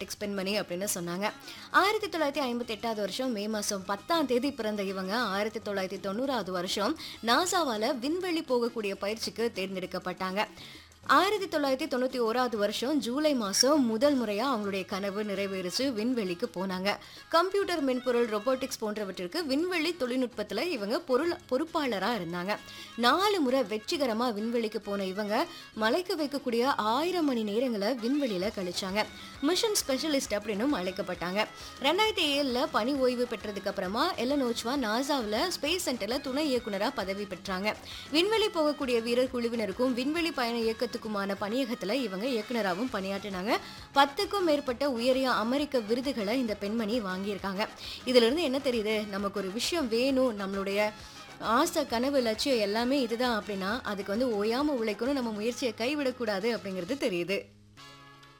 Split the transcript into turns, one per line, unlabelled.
robotics பெண்மணி அப்படின்னு சொன்னாங்க ஆயிரத்தி தொள்ளாயிரத்தி ஐம்பத்தி எட்டாவது வருஷம் மே மாதம் பத்தாம் தேதி பிறந்த இவங்க ஆயிரத்தி தொள்ளாயிரத்தி தொண்ணூறாவது வருஷம் நாசாவால விண்வெளி போகக்கூடிய பயிற்சிக்கு தேர்ந்தெடுக்கப்பட்டாங்க ஆயிரத்தி தொள்ளாயிரத்தி தொண்ணூற்றி ஓராவது வருஷம் ஜூலை மாதம் முதல் முறையாக அவங்களுடைய கனவு நிறைவேறிச்சு விண்வெளிக்கு போனாங்க கம்ப்யூட்டர் மென்பொருள் ரொபோட்டிக்ஸ் போன்றவற்றிற்கு விண்வெளி தொழில்நுட்பத்தில் இவங்க பொருள் பொறுப்பாளராக இருந்தாங்க நாலு முறை வெற்றிகரமாக விண்வெளிக்கு போன இவங்க மலைக்க வைக்கக்கூடிய ஆயிரம் மணி நேரங்களை விண்வெளியில் கழிச்சாங்க மிஷன் ஸ்பெஷலிஸ்ட் அப்படின்னும் அழைக்கப்பட்டாங்க ரெண்டாயிரத்தி ஏழில் பணி ஓய்வு பெற்றதுக்கு அப்புறமா எலனோச்வா நாசாவில் ஸ்பேஸ் சென்டரில் துணை இயக்குனராக பதவி பெற்றாங்க விண்வெளி போகக்கூடிய வீரர் குழுவினருக்கும் விண்வெளி பயண இயக்கத்துக்குமான பணியகத்தில் இவங்க இயக்குனராகவும் பணியாற்றினாங்க பத்துக்கும் மேற்பட்ட உயரிய அமெரிக்க விருதுகளை இந்த பெண்மணி வாங்கியிருக்காங்க இதுல இருந்து என்ன தெரியுது நமக்கு ஒரு விஷயம் வேணும் நம்மளுடைய ஆசை கனவு லட்சியம் எல்லாமே இதுதான் அப்படின்னா அதுக்கு வந்து ஓயாம உழைக்கணும் நம்ம முயற்சியை கைவிடக்கூடாது அப்படிங்கிறது தெரியுது